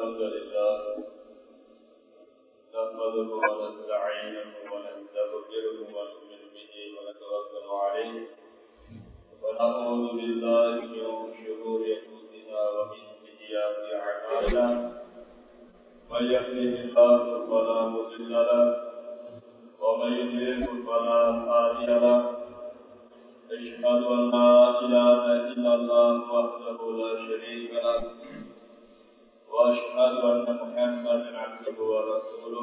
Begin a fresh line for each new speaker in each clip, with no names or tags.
الحمد لله نحمده ونستعينه ونستغفره ونؤمن به ونتوكل عليه ونعوذ بالله من شرور انفسنا ومن سيئات اعمالنا من يهده الله فلا مضل له ومن يضلل فلا هادي له أشهد أن لا إله إلا الله وحده لا شريك له وأشهد أن محمدا عبده ورسوله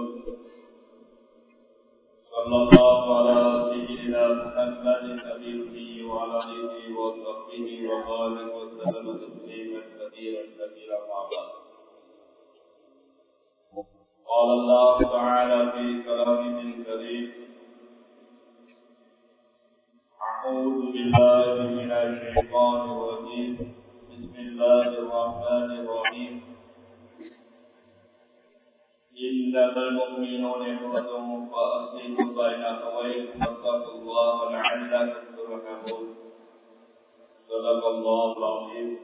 صلى الله على سيدنا محمد نبيه وعلى آله وصحبه وبارك وسلم تسليما كثيرا كثيرا مع بعض قال الله تعالى في كلامه الكريم أعوذ بالله من الشيطان الرجيم بسم الله الرحمن الرحيم إنما المؤمنون إخوة فأصلحوا بين أخويكم واتقوا الله لعلكم ترحمون صدق الله العظيم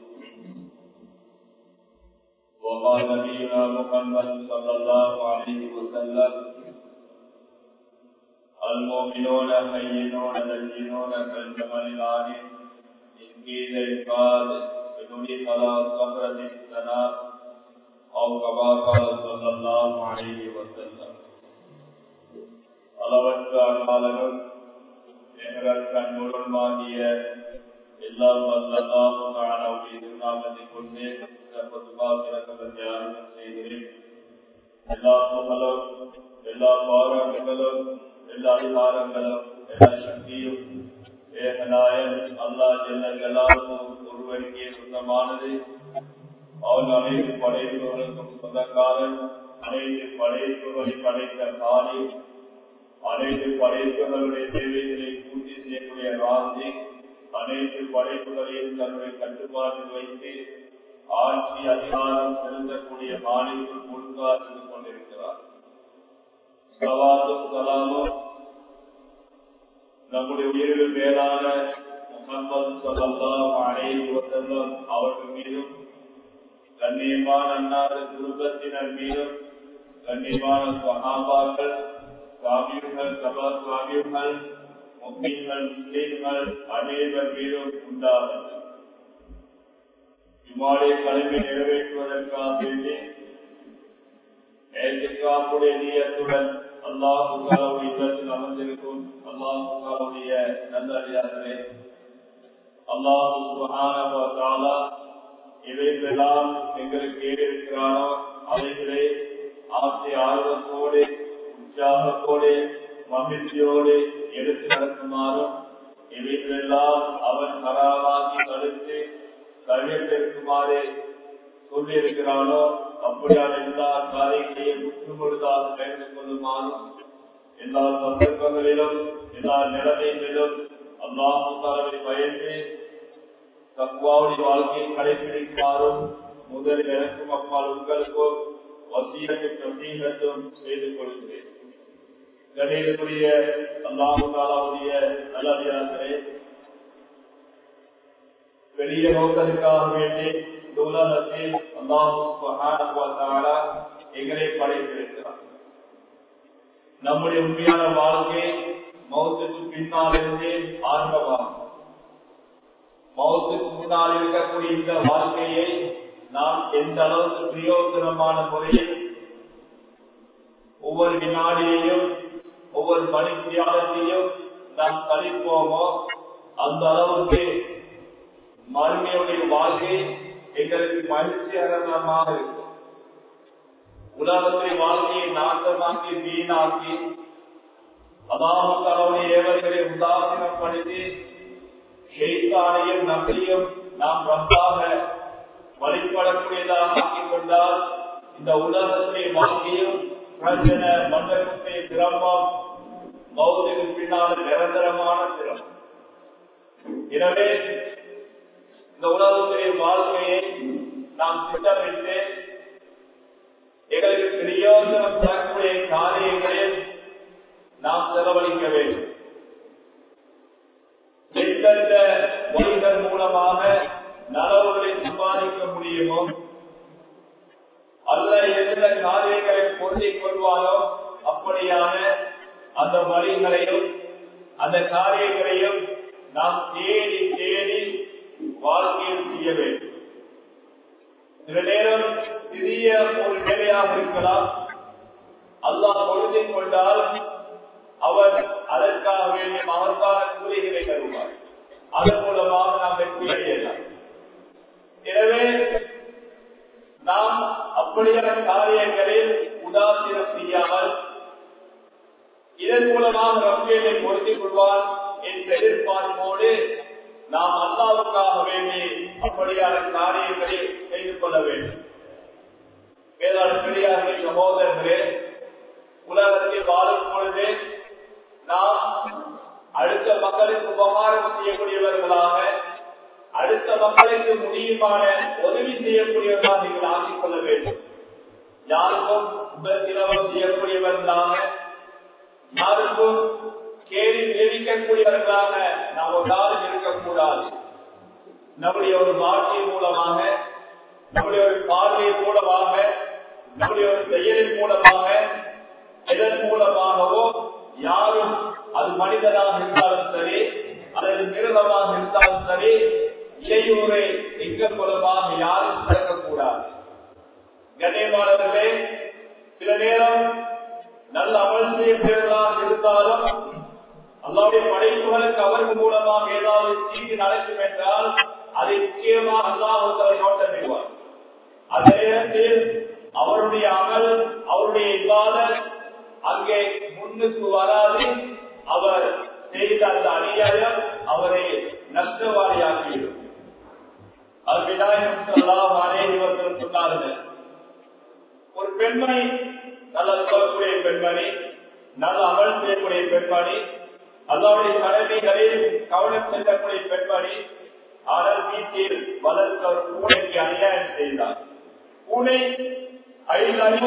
وقال نبينا محمد صلى الله عليه وسلم المؤمنون هينون لينون كالجمل العالي إن قيل قال بدون فلا صخرة السناء أو كما قال صلى الله عليه وسلم அளவற்ற அல்லாளனும் எங்களுக்கு அன்புடன்மாகிய எல்லாம் வல்லல்லாஹும் அவருடைய திருநாமத்தை கொண்டு தியானம் செய்கிறேன் எல்லா புகழும் எல்லா பாராட்டுகளும் எல்லா அதிகாரங்களும் எல்லா சக்தியும் ஏகநாயன் அல்லா ஜெல்லாலும் ஒருவருக்கே சொந்தமானது அவன் அனைத்து படைப்புகளுக்கும் சொந்தக்காரன் அனைத்து படைப்புகளை படைத்த காலி அனைத்து படைப்புகளுடைய தேவைகளை பூர்த்தி செய்யக்கூடிய ராசி அனைத்து படைப்புகளையும் தன்னுடைய கட்டுப்பாட்டில் வைத்து ஆட்சி அதிகாரம் செலுத்தக்கூடிய மாநிலம் முழுக்காக கொண்டிருக்கிறார் சவாலும் சலாமும் நம்முடைய உயிரில் மேலான முகமது சல்லாம் அனைத்து வசல்லம் அவர்கள் மீதும் கண்ணியமான அன்னாத குடும்பத்தினர் மீதும் கண்ணியமான சகாபாக்கள் சாமியர்கள் சபா சாமியர்கள் முஸ்லிம்கள் முஸ்லிம்கள் அனைவர் மீதும் உண்டாகும் இம்மாடைய கடமை நிறைவேற்றுவதற்காக வேண்டி ஏற்றுக்காப்புடைய நீயத்துடன் அல்லாஹுடைய இல்லத்தில் அமர்ந்திருக்கும் அல்லாஹுடைய நல்லடியார்களே அல்லாஹு சுபஹானா இவைகளெல்லாம் எங்களுக்கு ஏறிருக்கிறானோ அவைகளே ஆசை ஆர்வத்தோடு உற்சாகத்தோடு மகிழ்ச்சியோடு எடுத்து நடக்குமாறும் இவைகளெல்லாம் அவன் தராவாகி தடுத்து தவிர்த்திருக்குமாறு சொல்லியிருக்கிறானோ அப்படியான எல்லா காரியங்களையும் முற்றுமுழுதாக தெரிந்து கொள்ளுமாறும் எல்லா சந்தர்ப்பங்களிலும் எல்லா நிலைமைகளிலும் அல்லாஹாவை பயந்து தக்குவாவுடைய வாழ்க்கையை கடைபிடிக்குமாறும் முதல் எனக்கும் அப்பால் உங்களுக்கும் வசியத்தும் பிரசீகத்தும் செய்து கொள்கிறேன் கணிதக்கூடிய அல்லாஹாலாவுடைய நல்லடியார்களே பெரிய நோக்கத்துக்காக வேண்டி உலகத்தில் அல்லாஹால எங்களை படைத்திருக்கிறார் நம்முடைய உண்மையான வாழ்க்கை மௌத்துக்கு பின்னாலிருந்து ஆரம்பமாகும் மௌத்துக்கு முன்னால் இருக்கக்கூடிய இந்த வாழ்க்கையை நாம் எந்த அளவுக்கு பிரயோஜனமான முறையில் ஒவ்வொரு வினாடியையும் ஒவ்வொரு மணித்தியாலத்தையும் நாம் கழிப்போமோ அந்த அளவுக்கு மறுமையுடைய வாழ்க்கை எங்களுக்கு மகிழ்ச்சிகரமாக இருக்கும் உலகத்தை வாழ்க்கையை நாசமாக்கி வீணாக்கி அதாவது அவருடைய ஏவர்களை உதாசீனப்படுத்தி ஷெய்தானையும் நம்பியும் நாம் ரப்பாக வழிபடக்கூடியதாக ஆக்கிக் கொண்டால் இந்த உலகத்தை வாழ்க்கையும் பிரச்சனை மண்டலத்தை சிரமம் மௌதுக்கு பின்னால் நிரந்தரமான சிரமம் எனவே இந்த உலகத்துடைய வாழ்க்கையை நாம் திட்டமிட்டு எங்களுக்கு பிரயோஜனம் தரக்கூடிய காரியங்களில் நாம் செலவழிக்க வேண்டும் எந்தெந்த வழிகள் மூலமாக நலவுகளை சம்பாதிக்க முடியுமோ அல்ல எந்தெந்த காரியங்களை பொருந்திக் கொள்வாரோ அப்படியான அந்த வழிகளையும் அந்த காரியங்களையும் நாம் தேடி தேடி வாழ்க்கையில் செய்ய வேண்டும் சில நேரம் சிறிய ஒரு வேலையாக இருக்கலாம் அல்லாஹ் பொருந்திக் கொண்டால் அவர் அதற்காக வேண்டிய மகத்தான கூலிகளை தருவார் அதன் மூலமாக நாம் வெற்றி அடையலாம் எனவே நாம் அப்படியான காரியங்களில் உதாசீனம் செய்யாமல் இதன் மூலமாக ரம்யனை பொருத்திக் கொள்வார் என்ற எதிர்பார்ப்போடு நாம் அல்லாவுக்காக வேண்டி அப்படியான காரியங்களை செய்து கொள்ள வேண்டும் வேதாள் பெரியார்களே சகோதரர்களே உலகத்தில் வாழும் பொழுது நாம் அடுத்த மக்களுக்கு உபகாரம் செய்யக்கூடியவர்களாக அடுத்த மக்களுக்கு முடியுமான உதவி செய்யக்கூடியவர்களாக நீங்கள் ஆக்கிக் கொள்ள வேண்டும் யாருக்கும் உபத்திரவம் செய்யக்கூடியவர்களாக யாருக்கும் கேள்வி விளைவிக்கக்கூடியவர்களாக நாம் ஒரு நாள் இருக்கக்கூடாது நம்முடைய ஒரு வாழ்க்கை மூலமாக நம்முடைய ஒரு பார்வை மூலமாக நம்முடைய ஒரு செயலின் மூலமாக எதன் மூலமாகவோ யாரும் அது மனிதனாக இருந்தாலும் சரி அல்லது மிருகமாக இருந்தாலும் சரி இடையூரை எங்கள் மூலமாக யாரும் திறக்கக்கூடாது கண்ணியமானவர்களே சில நேரம் நல்ல அமல் செய்யக்கூடியவர்களாக இருந்தாலும் அல்லாவுடைய படைப்புகளுக்கு அவர்கள் மூலமாக ஏதாவது தீங்கு நடக்கும் என்றால் அதை முக்கியமாக அல்லாஹ் நோட்டமிடுவார் அந்த நேரத்தில் அவருடைய அமல் அவருடைய இல்லாத அங்கே முன்னுக்கு வராது அவர் செய்த அந்த அநியாயம் அவரை நஷ்டவாளியாக்கிவிடும் அது விநாயகம் சொல்லலாம் அனே இவர்கள் சொன்னார்கள் ஒரு பெண்மணி நல்ல சொல்லக்கூடிய பெண்மணி நல்ல அமல் செய்யக்கூடிய பெண்மணி அல்லாவுடைய கடமைகளில் கவனம் செல்லக்கூடிய பெண்மணி ஆனால் வீட்டில் வளர்த்த ஒரு பூனைக்கு அநியாயம் செய்தார் பூனை ஐந்து அறிவு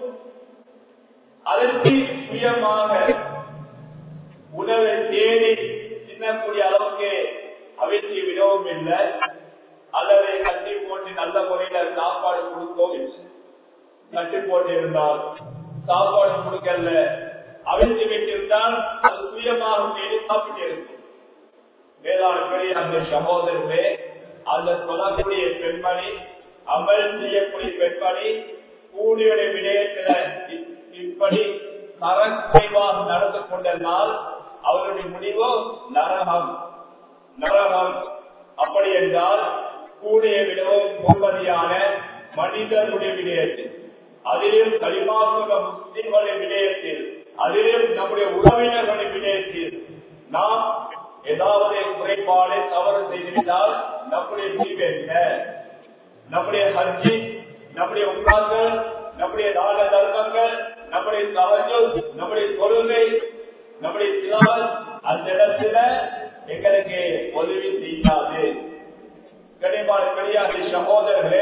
அதற்கு சுயமாக உணவை தேடி தின்னக்கூடிய அளவுக்கு அவிழ்ச்சி விடவும் இல்லை அல்லது கட்டி போட்டு நல்ல முறையில சாப்பாடு கொடுக்கவும் இல்லை கட்டி போட்டு இருந்தால் சாப்பாடு கொடுக்கல அவிழ்த்து விட்டிருந்தால் அது சுயமாக தேடி சாப்பிட்டு இருக்கும் வேளாண் பெரிய அந்த சகோதரர்களே அந்த சொல்லக்கூடிய பெண்மணி அமல் செய்யக்கூடிய பெண்மணி கூலியுடைய விடயத்தில இப்படி தரக்குறைவாக நடந்து கொண்டனால் அவருடைய முடிவு நரகம் நரகம் அப்படி என்றால் கூடிய விடவும் முன்மதியான மனிதனுடைய விடயத்தில் அதிலும் களிமாசுள்ள முஸ்லிம்களின் விடயத்தில் அதிலும் நம்முடைய உறவினர்களின் விடயத்தில் நாம் ஏதாவது குறைபாடு தவறு செய்திருந்தால் நம்முடைய முடிவு என்ன நம்முடைய ஹர்ஜி நம்முடைய உட்கார்கள் நம்முடைய தான தர்மங்கள் நம்முடைய தவறு நம்முடைய தொழுகை நம்முடைய திலால் அந்த இடத்துல எங்களுக்கு உதவி செய்யாது கனிமான பெரியாரி சகோதரர்களே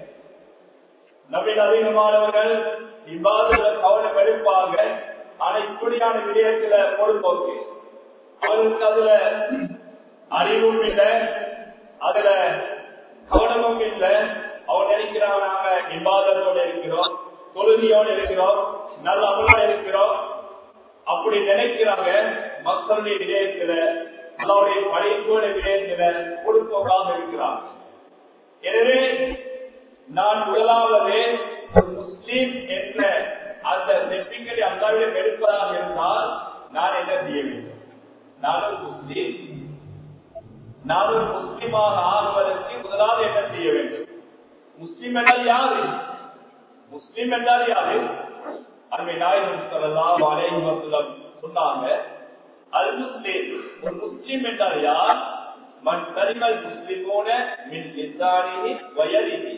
நவீன அதிகமானவர்கள் இவ்வாறு கவனம் எடுப்பாங்க ஆனா இப்படியான விடயத்துல பொறுப்போக்கு அவருக்கு அதுல அறிவும் இல்லை அதுல கவனமும் இல்லை அவன் நினைக்கிறான் நாங்க இம்பாதத்தோட இருக்கிறோம் தொழுதியோடு இருக்கிறோம் நல்ல அமலோட இருக்கிறோம் அப்படி நினைக்கிறாங்க மக்களுடைய விடயத்துல அவருடைய படைப்போட விடயத்துல பொறுப்போக்காக இருக்கிறாங்க எனவே நான் முதலாவது ஒரு முஸ்லீம் என்ற அந்த நெற்றிக்கடி அல்லாவிடம் எடுப்பதாக இருந்தால் நான் என்ன செய்ய வேண்டும் நானும் முஸ்லீம் நானும் முஸ்லீமாக ஆகுவதற்கு முதலாவது என்ன செய்ய வேண்டும் முஸ்லீம் என்றால் யாரு முஸ்லீம் என்றால் யாரு அருமை நாயகம் சொல்லலாம் அலைவசலம் சொன்னாங்க அல் முஸ்லீம் ஒரு முஸ்லீம் என்றால் யார் மண் கரிமல் முஸ்லிமோன மின் இசாரினி வயதினி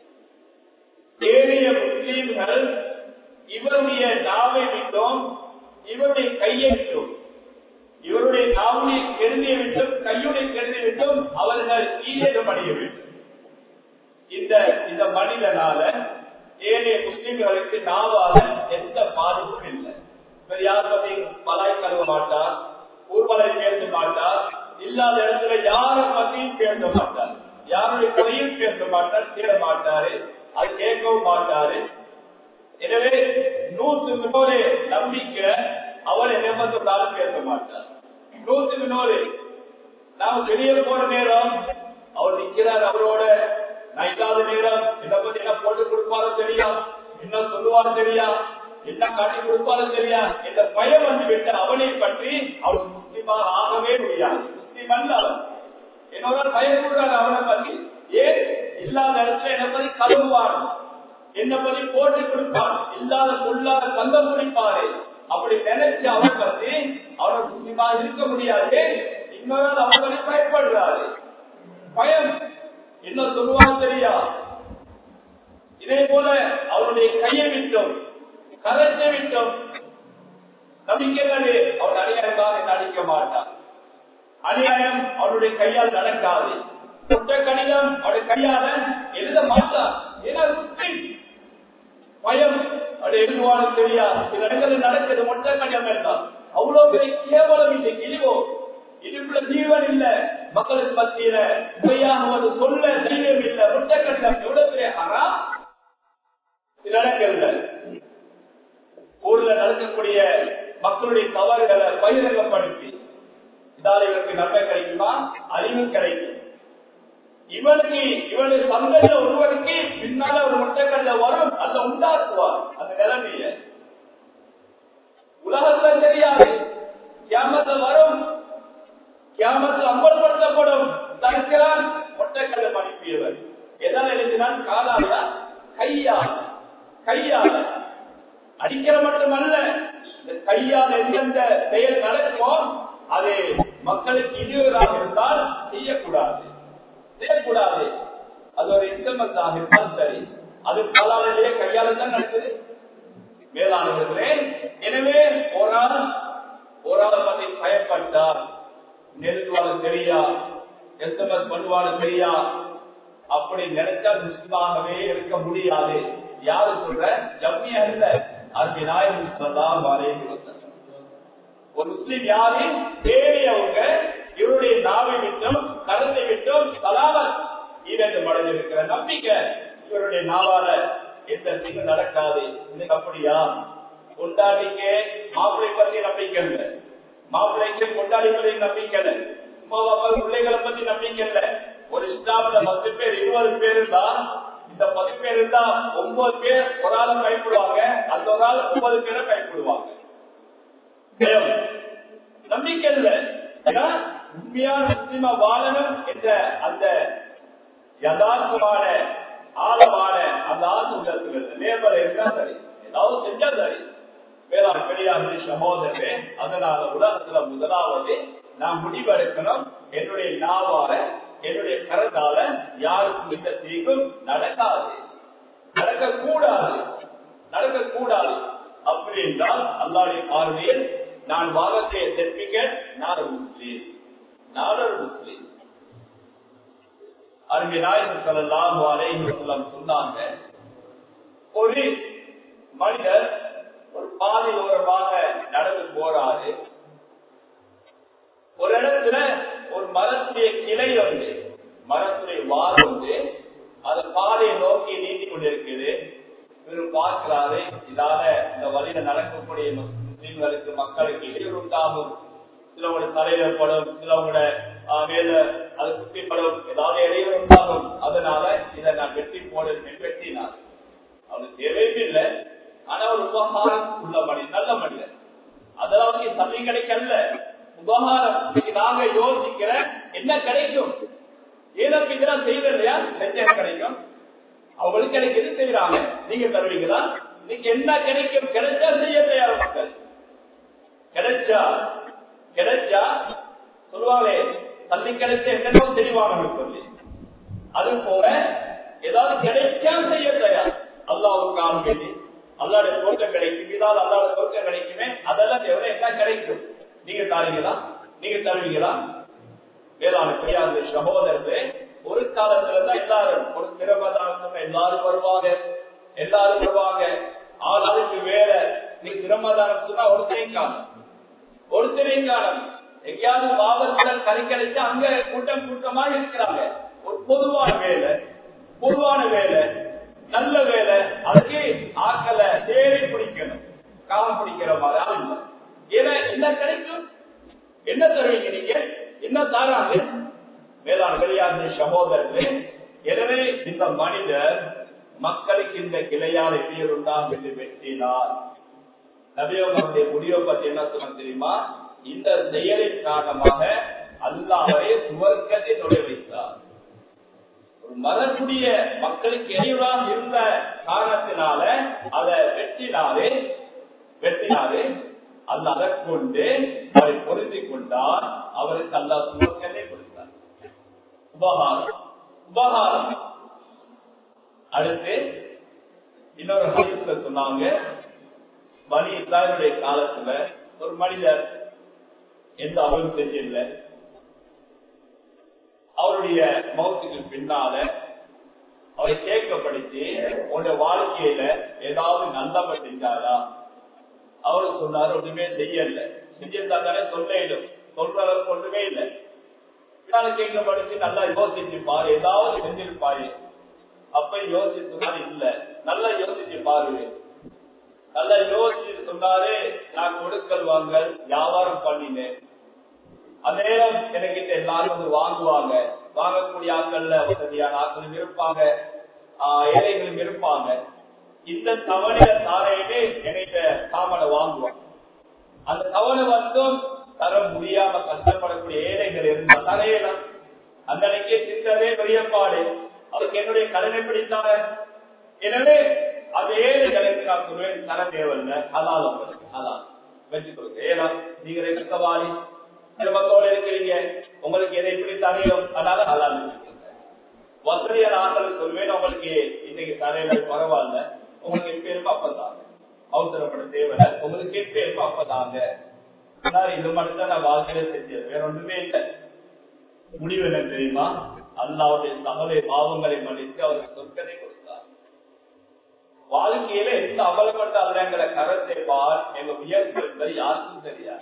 ஏறிய முஸ்லீம்கள் இவருடைய நாவை விட்டோம் இவருடைய கையை விட்டோம் இவருடைய நாவுடைய கெருதியை விட்டும் கையுடைய கெருதி விட்டும் அவர்கள் ஈழம் அடைய வேண்டும் இந்த இந்த மனிதனால ஏனைய முஸ்லிம்களுக்கு நாவால எந்த பாதிப்பும் இல்லை இவர் யார் பத்தி பலாய் கருவ மாட்டார் ஊர்வலை பேச மாட்டார் இல்லாத இடத்துல யார பத்தியும் பேச மாட்டார் யாருடைய குறையும் பேச மாட்டார் தேட மாட்டாரு அது கேட்கவும் மாட்டாரு எனவே நூற்றுக்கு நூறு நம்பிக்கை அவர் என்னை சொன்னாலும் பேச மாட்டார் நூற்றுக்கு நூறு நாம வெளியே போற நேரம் அவர் நிக்கிறார் அவரோட நான் இல்லாத நேரம் என்ன பத்தி என்ன போட்டு கொடுப்பாரோ தெரியா என்ன சொல்லுவாரோ தெரியா என்ன காட்டி கொடுப்பாரோ தெரியா இந்த பயம் வந்து விட்டு அவனை பற்றி அவர் முஸ்லிமா ஆகவே முடியாது முஸ்லிம் அல்ல அவன். என்னோட பயப்படுறாரு அவனை பத்தி ஏன் இல்லாத இடத்துல என்ன பத்தி கழுவுவான் என்ன பத்தி போட்டு கொடுப்பான் இல்லாத பொல்லாத தங்கம் குடிப்பாரு அப்படி நினைச்சு அவன் பத்தி அவனை முஸ்லிமா இருக்க முடியாது இன்னொரு அவர்களை பயப்படுறாரு பயம் என்ன சொல்லுவான் தெரியா இதே போல அவருடைய கையை விட்டோம் கரத்தை விட்டோம் நம்பிக்கைகளே அவர் அநியாயமாக என்ன அடிக்க மாட்டார் அநியாயம் அவருடைய கையால் நடக்காது குற்ற கடிதம் அவருடைய கையால எழுத மாட்டார் ஏன்னா அது முஸ்லிம் பயம் அது எழுதுவாலும் தெரியா சில இடங்களில் நடக்கிறது மொட்டை கடிதம் என்றால் அவ்வளவு பெரிய கேவலம் இல்லை கிழிவோ இதுக்குள்ள ஜீவன் இல்ல மக்களுக்கு மத்தியில பொய்யாக வந்து சொல்ல தைரியம் இல்ல மொட்டை கடிதம் எவ்வளவு பெரிய ஹரா சில இடங்கள்ல ஊர்ல நடக்கக்கூடிய மக்களுடைய தவறுகளை பகிரங்கப்படுத்தி இதால இவருக்கு நன்மை கிடைக்குமா அறிவு கிடைக்கும் இவனுக்கு இவனுடைய சந்தையில ஒருவருக்கு பின்னால ஒரு முட்டைக்கல்ல வரும் அதை உண்டாக்குவார் அந்த நிலைமைய உலகத்துல தெரியாது கியாமத்தில் வரும் கியாமத்தில் அம்பலப்படுத்தப்படும் தடுக்கிறான் முட்டைக்கல்ல அனுப்பியவர் எதால் எழுதினான் காலால கையால் கையால அடிக்கிற மட்டுமல்ல இந்த கையால் எந்தெந்த செயல் நடக்குமோ அது மக்களுக்கு இடையூறாக இருந்தால் செய்யக்கூடாது செய்யக்கூடாது அது ஒரு இன்கமத்தாக இருந்தால் சரி அது காலாலேயே கையால தான் நடக்குது மேலானவர்களே எனவே ஒரு ஆள் ஒரு ஆள் பற்றி பயப்பட்டார் நெருங்குவாலும் தெரியா எஸ்எம்எஸ் பண்ணுவாலும் தெரியா அப்படி நினைச்சா முஸ்லிமாகவே இருக்க முடியாது யாரு சொல்ற ஜம்மியா இல்ல அது நாயகம் சொல்லலாம் ஒரு முஸ்லிம் யாரு தேவையவங்க இவருடைய நாவை விட்டும் கருத்தை விட்டும் சலாமத் இரண்டு மடங்கு இருக்கிற நம்பிக்கை இவருடைய நாவால எந்த தீங்கு நடக்காது இன்னைக்கு அப்படியா கொண்டாடிக்கு மாப்பிள்ளை பத்தி நம்பிக்கை இல்லை மாப்பிள்ளைக்கு கொண்டாடிகளையும் நம்பிக்கை இல்லை உமா பாப்பா பிள்ளைகளை பத்தி நம்பிக்கை இல்லை ஒரு ஸ்டாப்ல பத்து பேர் இருபது பேர் இருந்தா இந்த பத்து பேர் இருந்தா ஒன்பது பேர் ஒரு ஆளை கைப்பிடுவாங்க அந்த ஒரு ஆள் ஒன்பது பேரை கைப்பிடுவாங்க பயம் நம்பிக்கை இல்லை ஏன்னா, உண்மையான முஸ்லிமா வாழணும் என்ற அந்த யதார்த்தமான ஆழமான அந்த ஆத்ம லேபர் இருந்தா சரி ஏதாவது செஞ்சா சரி வேளாண் பெரியார் சகோதரே அதனால உலகத்துல முதலாவது நான் முடிவெடுக்கணும் என்னுடைய நாவால என்னுடைய கரத்தால யாருக்கும் இந்த தீங்கும் நடக்காது நடக்கக்கூடாது நடக்கக்கூடாது அப்படி என்றால் அல்லாடைய பார்வையில் நான் வாதத்தை தெரிவிக்க நான் ஒரு முஸ்லீம் நான் ஒரு முஸ்லீம் அருமை நாயகம் சொல்லலாம் அலைஹிவசல்லம் சொன்னாங்க ஒரு மனிதர் ஒரு பாதை ஓரமாக நடந்து போறாரு ஒரு இடத்துல ஒரு மரத்துடைய கிளை வந்து மரத்துடைய வார் வந்து அது பாதையை நோக்கி நீட்டி கொண்டிருக்குது இவர் பார்க்கிறாரு இதால இந்த வழியில நடக்கக்கூடிய முஸ்லிம்களுக்கு மக்களுக்கு இடையூறு உண்டாகும் சிலவங்களோட தலையில படும் சிலவங்களோட ஆஹ், மேல அது குத்திப்படும் ஏதாவது இடையூறு உண்டாகும் அதனால இதை நான் வெட்டி போடுறேன் வெட்டினார் அவருக்கு தேவையில்லை ஆனா ஒரு உபகாரம் உள்ள மனிதன் நல்ல மனிதன் அதெல்லாம் சந்தை கிடைக்கல உபகாரம் இன்னைக்கு நாங்க யோசிக்கிற என்ன கிடைக்கும் ஏதோ இதெல்லாம் செய்யறது இல்லையா செஞ்சா என்ன கிடைக்கும் அவங்களுக்கு கிடைக்கிறது செய்யறாங்க நீங்க தருவீங்களா இன்னைக்கு என்ன கிடைக்கும் கிடைச்சா செய்ய தயார் மக்கள் கிடைச்சா கிடைச்சா சொல்லுவாங்களே தள்ளி கிடைச்ச என்னென்னோ செய்வாங்க சொல்லி அது போல ஏதாவது கிடைச்சா செய்ய தயார் அல்லாவுக்காக வேண்டி அல்லாட தோற்றம் கிடைக்கும் இதால் அல்லாட தோற்றம் கிடைக்குமே அதெல்லாம் எவ்வளவு என்ன கிடைக்கும் நீங்க தாரீங்களா நீங்க தருவீங்களா வேளாண் பெரியார் சகோதரர்களே ஒரு காலத்துல தான் எல்லாரும் ஒரு சிரமதானம் எல்லாரும் வருவாங்க எல்லாரும் வருவாங்க ஆளாளுக்கு வேற நீ சிரமதானம் சொன்னா ஒருத்தரையும் காணும் ஒருத்தரையும் காணும் எங்கேயாவது பாவத்தில் கறி கிடைச்சா அங்க கூட்டம் கூட்டமா இருக்கிறாங்க ஒரு பொதுவான வேலை பொதுவான வேலை நல்ல வேலை அதுக்கு ஆக்கல கிடைக்கும் என்ன தருவீங்க நீங்க என்ன தாராங்க வேளாண் வெளியாண்மை சகோதரர்களே எனவே இந்த மனிதர் மக்களுக்கு இந்த கிளையால் எதிர்ந்தாம் என்று வெற்றினார் நபியோகனுடைய முடிவை பற்றி என்ன சொன்ன தெரியுமா இந்த செயலின் காரணமாக அல்லாவை சுவர்க்கத்தை நுழை வைத்தார் ஒரு மரக்கூடிய மக்களுக்கு எரிவுறாக இருந்த காரணத்தினால அதை வெற்றினாலே வெற்றினாலே அல்ல அதை கொண்டு அவரை பொருந்தி கொண்டார் அவருக்கு அல்லா சுவர்க்கத்தை கொடுத்தார் உபகாரம் உபகாரம் அடுத்து இன்னொரு ஹதீஸ்ல சொன்னாங்க பனி இஸ்லாமுடைய காலத்துல ஒரு மனிதர் எந்த அமலும் செஞ்சில்லை அவருடைய மௌத்துக்கு பின்னால அவரை கேட்கப்படுத்தி உன்னுடைய வாழ்க்கையில ஏதாவது நல்லவ செஞ்சாரா அவரு சொன்னாரு ஒண்ணுமே செய்யல செஞ்சிருந்தா தானே சொல்லிடும் சொல்ற அளவுக்கு ஒண்ணுமே இல்லை கேட்கப்படுத்தி நல்லா யோசிச்சு பாரு ஏதாவது செஞ்சிருப்பாரு அப்ப யோசிச்சு இல்ல நல்லா யோசிச்சு பாரு நல்லா யோசிச்சு சொன்னாரு நான் கொடுக்கல் வாங்கல் வியாபாரம் பண்ணினேன் அந்த நேரம் எனக்கிட்ட எல்லாரும் வந்து வாங்குவாங்க வாங்கக்கூடிய ஆட்கள்ல வசதியான ஆட்களும் இருப்பாங்க ஏழைகளும் இருப்பாங்க இந்த தவணைய தாரையுமே என்கிட்ட சாமானை வாங்குவாங்க அந்த தவணை வந்தும் தர முடியாம கஷ்டப்படக்கூடிய ஏழைகள் இருந்தா தரையலாம் அந்த அன்னைக்கே திட்டவே பெரியப்பாடு அவருக்கு என்னுடைய கடனை பிடித்தாங்க எனவே அது ஏழைகளுக்கு நான் சொல்வேன் தர தேவையில்லை ஹலால் ஹலால் வெற்றி கொடுக்க ஏன்னா நீங்க ரசிக்கவாளி சிரமத்தோட இருக்கிறீங்க உங்களுக்கு எதை பிடித்தாலையோ அதனால ஹலால் வசதியான ஆட்கள் சொல்வேன் உங்களுக்கு இன்னைக்கு தரையில பரவாயில்ல உங்களுக்கு எப்ப இருப்பா அப்பதாங்க அவசரப்பட தேவையில்ல உங்களுக்கு எப்ப இருப்பா அப்பதாங்க இது மட்டும் தான் நான் வாழ்க்கையில செஞ்சது வேற ஒன்றுமே இல்லை முடிவு என்ன தெரியுமா அல்லாவுடைய சகலை பாவங்களை மன்னித்து அவருக்கு சொற்கதை கொடுத்தார் வாழ்க்கையில எந்த அமல்பட்ட அல்லங்களை கரை செய்வார் எங்க உயர்வு என்பது யாருக்கும் தெரியாது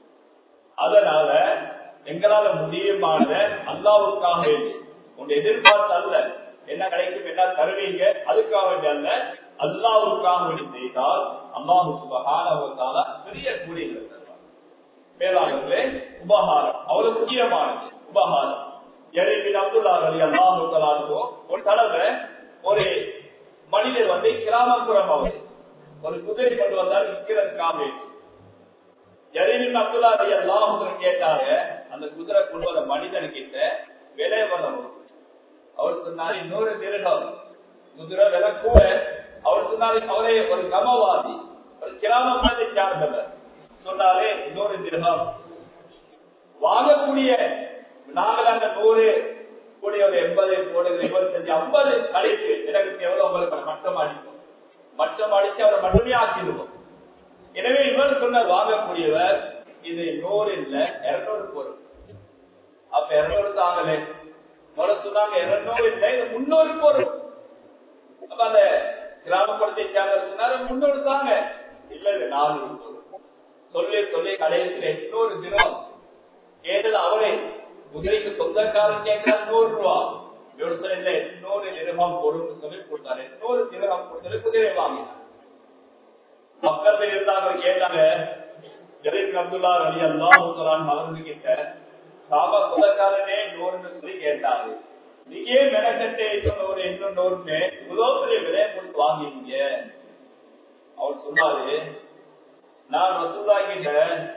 அதனால எங்களால முடியுமான அல்லாவுக்காக வேண்டி உங்க எதிர்பார்த்து அல்ல என்ன கிடைக்கும் என்ன தருவீங்க அதுக்காக வேண்டி அல்ல அல்லாவுக்காக வேண்டி செய்தால் அல்லாஹு சுபகான பெரிய கூலிகளை தருவார் மேலாளர்களே உபகாரம் அவ்வளவு முக்கியமானது உபகாரம் எரிபின் அப்துல்லா அலி அல்லாஹு ஒரு தடவை ஒரு மனிதர் வந்து கிராமப்புறம் அவர் ஒரு குதிரை கொண்டு வந்தார் விற்கிறதுக்காக எரிபின் அப்துல்லா அலி அல்லாஹு கேட்டாரு அந்த குதிரை கொண்டு வந்த மனிதன் கிட்ட விலை வரணும் அவர் சொன்னார் இன்னொரு திருடம் குதிரை விலை கூட அவர் சொன்னாரு அவரே ஒரு கமவாதி ஒரு கிராமத்தை சார்ந்தவர் சொன்னாலே இன்னொரு திருகம் வாங்கக்கூடிய நாங்கள் அந்த நூறு கூடிய ஒரு எண்பது போடுகிற இருபத்தஞ்சு ஐம்பது கழிச்சு எனக்கு எவ்வளவு உங்களுக்கு மட்டம் அடிக்கும் மட்டம் அடிச்சு அவரை மட்டுமே ஆக்கிடுவோம் எனவே இவர் சொன்ன வாங்கக்கூடியவர் இது நூறு இல்ல இருநூறு பொருள் அப்ப இருநூறு தாங்கலே முறை சொன்னாங்க இருநூறு இல்ல இது முன்னூறு பொருள் அப்ப அந்த கிராமப்புறத்தை சொன்னாரு முன்னூறு தாங்க இல்ல இது நானூறு பொருள் சொல்லி சொல்லி கடைசியில் எண்ணூறு தினம் கேட்டது அவரே குதிரைக்கு சொந்தக்காரன் கேட்கிறார் நூறு ரூபா இவர் சொல்ல எண்ணூறு நிறுவனம் பொருள் சொல்லி கொடுத்தாரு எண்ணூறு நிறுவனம் கொடுத்து குதிரை வாங்கினார் பக்கத்தில் இருந்தாங்க கேட்டாங்க ஜரீப் அப்துல்லா அலி அல்லாஹ் மகன் கிட்ட சாபா சொந்தக்காரனே நூறுன்னு சொல்லி கேட்டாரு நீங்க மெனக்கட்டே ஒரு இன்னும் நூறுன்னு இவ்வளவு பெரிய விலையை கொடுத்து வாங்கிங்க அவர் சொன்னாரு நான் ரசூலா கிட்ட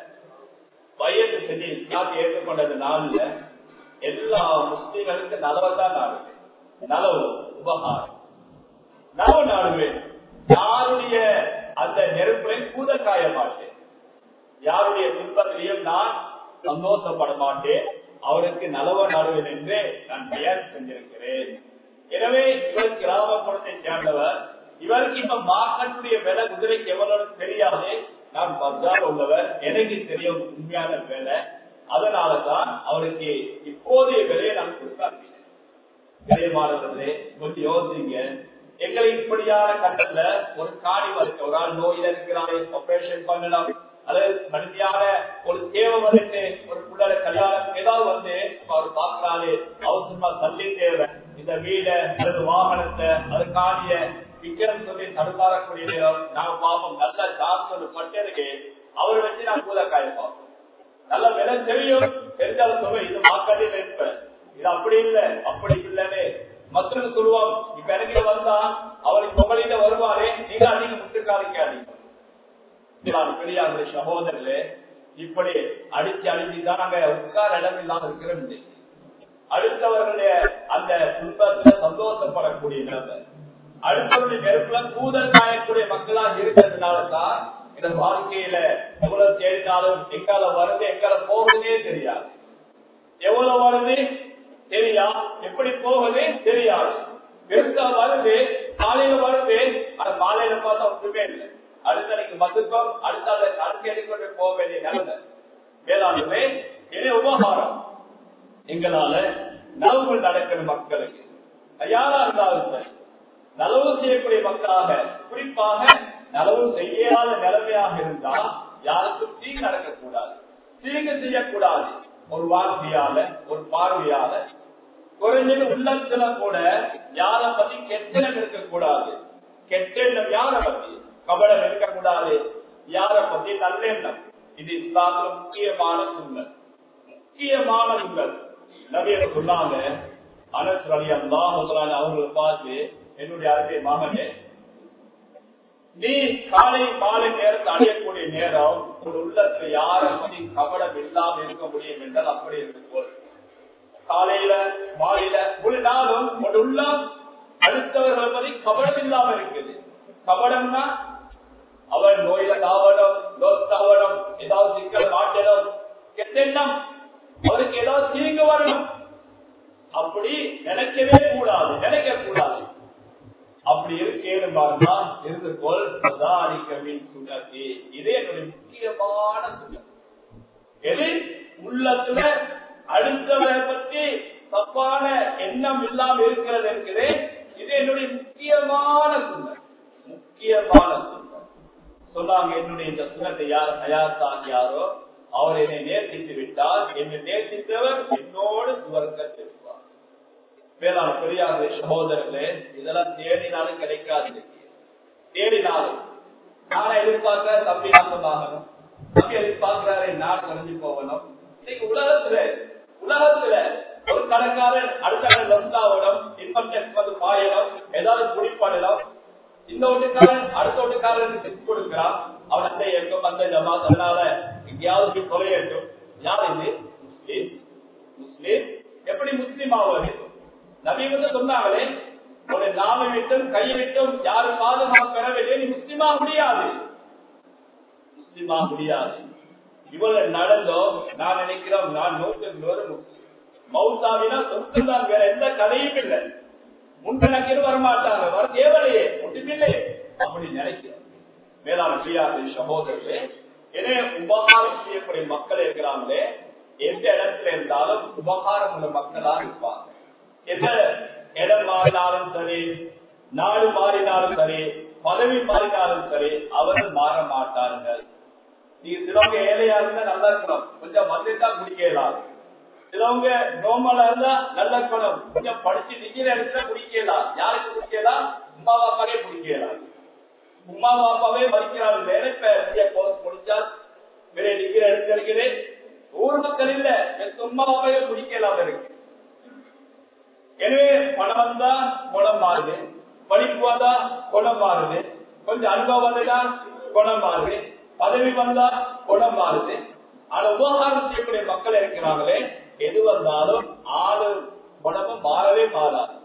வயது செஞ்சு இஸ்லாத்தை ஏற்றுக்கொண்டது நாள்ல எல்லா முஸ்லீம்களுக்கு நலவத்தான் நாடுவேன் நலவு உபகாரம் நலவு நாடுவேன் யாருடைய அந்த நெருப்பை கூத காய மாட்டேன் யாருடைய துன்பத்திலையும் நான் சந்தோஷப்பட மாட்டேன் அவருக்கு நலவ நாடுவேன் என்று நான் பெயர் செஞ்சிருக்கிறேன் எனவே இவர் கிராமப்புறத்தை சேர்ந்தவர் இவருக்கு இப்ப மார்க்கெட்டுடைய விலை குதிரைக்கு எவ்வளவு தெரியாது நான் பஜார் உள்ளவர் எனக்கு தெரியும் உண்மையான வேலை அதனாலதான் அவருக்கு இப்போதைய விலையை நான் கொடுத்தாங்க விலைமானவர்களே கொஞ்சம் யோசிங்க எங்களை இப்படியான கட்டத்துல ஒரு காணி இருக்கு ஒரு ஆள் நோயில இருக்கிறாரு ஆபரேஷன் பண்ணலாம் அல்லது கடுமையான ஒரு தேவை வந்துட்டு ஒரு பிள்ளை கல்யாணம் ஏதாவது வந்து அவர் பாக்குறாரு அவசரமா தள்ளி தேவை இந்த வீட அல்லது வாகனத்தை அது காணிய விக்கிரம் சொல்லி தடுமாறக்கூடிய நேரம் நாங்க பாப்போம் நல்ல சார்ந்த ஒரு பட்டருக்கு அவர் வச்சு நான் பூத காய பார்ப்போம் நல்ல விலை தெரியும் தெரிஞ்சாலும் சொல்லுவேன் இது மாக்காட்டே இருப்ப இது அப்படி இல்ல அப்படி இல்லன்னு மற்றொரு சொல்லுவோம் இப்ப எனக்கு வந்தா அவருக்கு உங்களிட வருவாரே நீங்க அதிக முட்டுக்காலிக்காதீங்க பெரியாருடைய சகோதரர்களே இப்படி அடிச்சு அடிச்சுதான் நாங்க உட்கார இடம் இல்லாம இருக்கிறோம் அடுத்தவர்களுடைய அந்த துன்பத்துல சந்தோஷப்படக்கூடிய நிலைமை அடுத்தவருடைய நெருப்புல கூதல் காயக்கூடிய மக்களாக இருக்கிறதுனால தான் இந்த வாழ்க்கையில எவ்வளவு தேடினாலும் எங்கால வருது எங்கால போகுதுன்னே தெரியாது எவ்வளவு வருது தெரியா எப்படி போகுது தெரியாது பெருசா வருது காலையில வருது அது மாலையில பார்த்தா ஒன்றுமே இல்லை அடுத்தனைக்கு மதுக்கம் அடுத்த அடுத்து எடுக்கொண்டு போக வேண்டிய நிலைமை வேளாண்மை இதே உபகாரம் எங்களால நலவுகள் நடக்கிற மக்களுக்கு யாரா இருந்தாலும் சரி நலவு செய்யக்கூடிய மக்களாக குறிப்பாக நலவு செய்யாத நிலைமையாக இருந்தா யாருக்கும் தீங்கு நடக்கக்கூடாது தீங்கு செய்யக்கூடாது ஒரு வார்த்தையால ஒரு பார்வையால குறைஞ்சது உள்ளத்துல கூட யார பத்தி கெட்டெண்ணம் இருக்கக்கூடாது கெட்டெண்ணம் யார பத்தி கபடம் இருக்கக்கூடாது யார பத்தி நல்லெண்ணம் இது இஸ்லாத்துல முக்கியமான சூழல் முக்கியமான சூழல் நபிய சொன்னாங்க அனஸ் அலி அல்லா அவங்களை பார்த்து என்னுடைய அருமை மகனே நீ காலை மாலை நேரத்தை அடையக்கூடிய நேரம் ஒரு உள்ளத்துல யார பத்தி கபடம் இல்லாம இருக்க முடியும் என்றால் அப்படி இருக்கும் காலையில மாலையில ஒரு நாளும் ஒரு உள்ளம் அடுத்தவர்களை பத்தி கபடம் இல்லாம இருக்குது கபடம்னா அவன் நோயில தாவடம் தாவடம் ஏதாவது சிக்கல் மாட்டணும் கெட்டெண்ணம் அவருக்கு ஏதாவது தீங்கு வரணும் அப்படி நினைக்கவே கூடாது நினைக்க கூடாது அப்படி இருக்கேன்னு பாருந்தா இருந்து கொள் சதாரிக்கவின் சுடத்தி இதே என்னுடைய முக்கியமான சுடம் எது உள்ளத்துல அடுத்தவரை பற்றி தப்பான எண்ணம் இல்லாம இருக்கிறது இருக்குது இது என்னுடைய முக்கியமான சுண்ணம் முக்கியமான சுண்ணம் சொன்னாங்க என்னுடைய இந்த சுண்ணத்தை யார் தயார்த்தான் யாரோ அவர் என்னை நேர்த்தித்து விட்டால் என்னை நேர்த்தித்தவர் என்னோடு சுவர்க்கத்தில் இருப்பார் வேளாண் பெரியாரு சகோதரர்களே இதெல்லாம் தேடினாலும் கிடைக்காது தேடினாலும் நானே எதிர்பார்க்கிற தம்பி நாசமாகணும் தம்பி எதிர்பார்க்கிறாரு நான் கலைஞ்சு போகணும் இன்னைக்கு உலகத்துல உலகத்துல ஒரு கடைக்காரன் அடுத்த கடை லந்தாவிடம் இன்பம் பாயணும் ஏதாவது குடிப்படலாம் இந்த ஒட்டுக்காரன் அடுத்த ஒட்டுக்காரனுக்கு செஞ்சு கொடுக்கிறான் அவன் அந்த இயக்கம் அந்த ஜமா அதனால எங்கேயாவது தொலையட்டும் யார் இது முஸ்லீம் முஸ்லீம் எப்படி முஸ்லீம் ஆவது நபி வந்து சொன்னாங்களே ஒரு நாம விட்டும் கையை விட்டும் யாரும் பாதுகாப்பு பெறவில்லை நீ முஸ்லீமா முடியாது முஸ்லீமா முடியாது இவ்வளவு நடந்தோம் நான் நினைக்கிறோம் நான் நூற்றுக்கு நூறு மௌத்தாவினா சொந்தம் தான் வேற எந்த கதையும் இல்லை முன்கணக்கில் வரமாட்டாங்க வர தேவலையே ஒன்றுமில்லையே அப்படி நினைக்கிறோம் மேலான பிரியாத சகோதரர்களே எனவே உபகாரம் செய்யக்கூடிய மக்கள் இருக்கிறாங்களே எந்த இடத்துல இருந்தாலும் உபகாரம் உள்ள மக்களா இருப்பாங்க எந்த இடம் மாறினாலும் சரி நாடு மாறினாலும் சரி பதவி மாறினாலும் சரி அவர்கள் மாற மாட்டார்கள் நீங்க சிலவங்க ஏழையா இருந்தா நல்லா இருக்கணும் கொஞ்சம் வந்துட்டா குடிக்கலாம் சிலவங்க நோமலா இருந்தா நல்ல குணம் கொஞ்சம் படிச்சு டிகிரி எடுத்தா குடிக்கலாம் யாருக்கு குடிக்கலாம் உமா பாப்பாவே குடிக்கலாம் உமா பாப்பாவே மதிக்கிறாங்க வேற இப்ப கோர்ஸ் முடிச்சால் வேற டிகிரி எடுத்திருக்கிறேன் ஊர் மக்கள் இல்ல என் உமா பாப்பாவே குடிக்கலாம் இருக்கு எனவே பணம் வந்தா குணம் மாறுது படிப்பு வந்தா குணம் மாறுது கொஞ்சம் அனுபவம் வந்ததா குணம் மாறுது பதவி வந்தா குணம் மாறுது ஆனா உபகாரம் செய்யக்கூடிய மக்கள் இருக்கிறாங்களே எது வந்தாலும் ஆளு குணமும் மாறவே மாறாது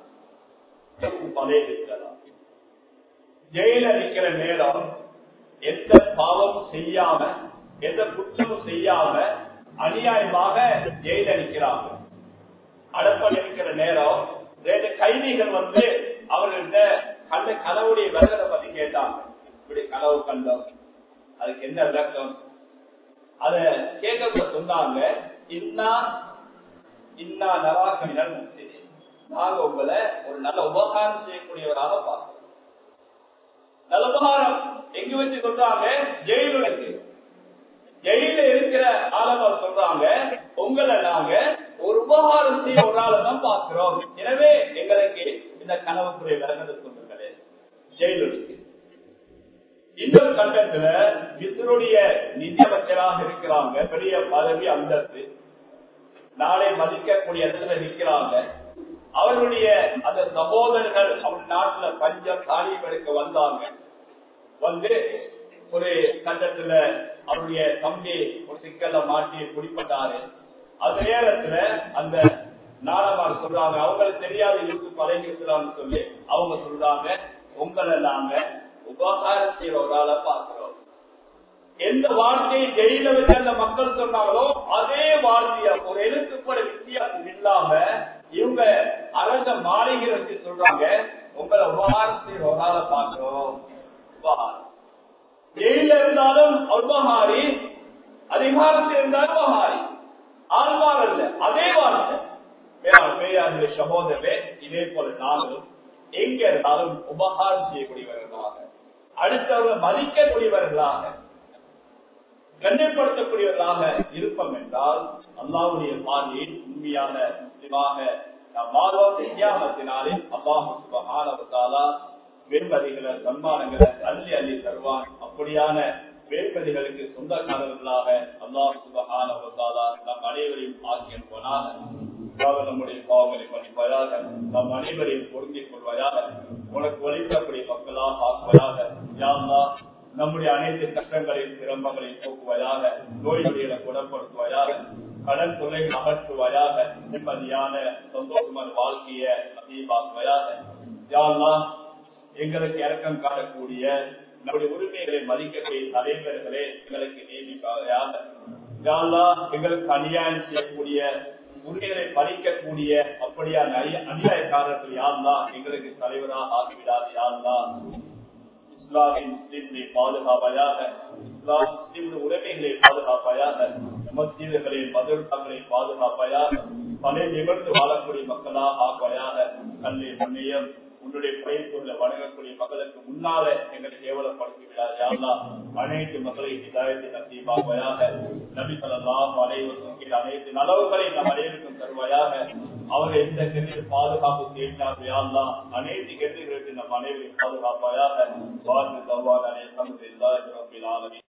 ஜெயில நிக்கிற நேரம் எந்த பாவமும் செய்யாம எந்த குற்றமும் செய்யாம அநியாயமாக ஜெயில நிக்கிறாங்க அடப்ப நிற்கிற நேரம் ரெண்டு கைதிகள் வந்து அவர்கள்ட்ட கண்ட கனவுடைய விலகலை பத்தி கேட்டாங்க இப்படி கனவு கண்டோம் அதுக்கு என்ன விளக்கம் அத கேட்க சொன்னாங்க இன்னா இன்னா நவாக்கமினால் முஸ்லிம் நாங்க உங்களை ஒரு நல்ல உபகாரம் செய்யக்கூடியவராக பார்க்கிறோம் நல்ல உபகாரம் எங்க வச்சு சொல்றாங்க ஜெயிலுக்கு ஜெயில இருக்கிற ஆளவர் சொல்றாங்க உங்களை நாங்க ஒரு உபகாரம் செய்ய ஒரு ஆளை தான் பார்க்கிறோம் எனவே எங்களுக்கு இந்த கனவுக்குரிய விலகல் சொல்லுங்களே ஜெயிலுக்கு இன்னும் கட்டத்துல மிஸ்ருடைய நிதியமைச்சராக இருக்கிறாங்க பெரிய பதவி அந்தஸ்து நாளை மதிக்கக்கூடிய இடத்துல நிற்கிறாங்க அவருடைய அந்த சகோதரர்கள் அவர் நாட்டுல பஞ்சம் தானியம் எடுக்க வந்தாங்க வந்து ஒரு கட்டத்துல அவருடைய தம்பி ஒரு சிக்கல்ல மாட்டி குடிப்பட்டாரு அந்த நேரத்துல அந்த நாடமார் சொல்றாங்க அவங்களுக்கு தெரியாத யூசுப் அலைகிறான்னு சொல்லி அவங்க சொல்றாங்க உங்களை நாங்க உபகாரம் செய்யற ஒரு ஆளை பார்க்கிறோம் எந்த வார்த்தையை ஜெயில வச்சு அந்த மக்கள் சொன்னாங்களோ அதே வார்த்தைய ஒரு எழுத்துப்பட வித்தியாசம் இல்லாம இவங்க அரச மாளிகை வச்சு சொல்றாங்க உங்களை உபகாரம் செய்யற ஒரு ஆளை பார்க்கிறோம் உபகாரம் ஜெயில இருந்தாலும் உபகாரி அதிகாரத்தில் இருந்தாலும் உபகாரி ஆழ்வார் அல்ல அதே வார்த்தை பேராசிரியர் சகோதரே இதே போல நாங்களும் எங்க இருந்தாலும் உபகாரம் செய்யக்கூடியவர்களாக அடுத்தவர்கள் மதிக்கக்கூடியவர்களாக கண்ணியப்படுத்தக்கூடியவர்களாக இருப்போம் என்றால் அல்லாவுடைய பார்வையில் உண்மையான முஸ்லிமாக நாம் மாதம் வித்தியாசத்தினாலே அல்லாஹு சுபகானவத்தாலா வேண்பதிகளை சன்மானங்களை அள்ளி அள்ளி தருவான் அப்படியான வேண்பதிகளுக்கு சொந்தக்காரர்களாக அல்லாஹ் சுபகானவத்தாலா நம் அனைவரையும் ஆக்கியனுவனாக நம்முடைய பாவங்களை மன்னிப்பாயாக நம் அனைவரையும் பொருந்திக் கொள்வாயாக உனக்கு வழிபடக்கூடிய மக்களாக ஆக்குவதாக யாருந்தா நம்முடைய அனைத்து கஷ்டங்களையும் சிரமங்களையும் போக்குவதாக நோய்களை குணப்படுத்துவதாக கடன் தொல்லைகள் அகற்றுவதாக நிம்மதியான சந்தோஷமான வாழ்க்கையை அதிகமாக்குவதாக யாருந்தா எங்களுக்கு இறக்கம் காணக்கூடிய நம்முடைய உரிமைகளை மதிக்கக்கூடிய தலைவர்களே எங்களுக்கு நியமிப்பாக யாருந்தா எங்களுக்கு அநியாயம் செய்யக்கூடிய உரிமைகளை பறிக்கக்கூடிய அப்படியான அநியாயக்காரர்கள் யாருந்தா எங்களுக்கு தலைவராக ஆகிவிடாது யாருந்தா இஸ்லாமிய முஸ்லிம்களை பாதுகாப்பாயாக இஸ்லாம் முஸ்லிம் உரிமைகளை பாதுகாப்பாயாக மஸ்ஜிதுகளை மதரசாக்களை பாதுகாப்பாயாக பல நிமிர்ந்து வாழக்கூடிய மக்களாக ஆக்குவாயாக கல்வி புண்ணியம் உன்னுடைய பயிர்க்குள்ள வணங்கக்கூடிய மக்களுக்கு முன்னால எங்களை கேவலப்படுத்தி விடாதா அனைத்து மக்களை இதாயத்தை நசீபாகுவாயாக நபி சொல்லலாம் அனைவரும் அனைத்து நலவுகளை நம் அனைவருக்கும் தருவாயாக அவர்கள் எந்த கெட்டில் பாதுகாப்பு செய்தார்களா அனைத்து கெட்டிகளுக்கு நம் அனைவரையும் பாதுகாப்பாயாக வாழ்ந்து தவ்வாறு அனைத்து சமூகத்தில்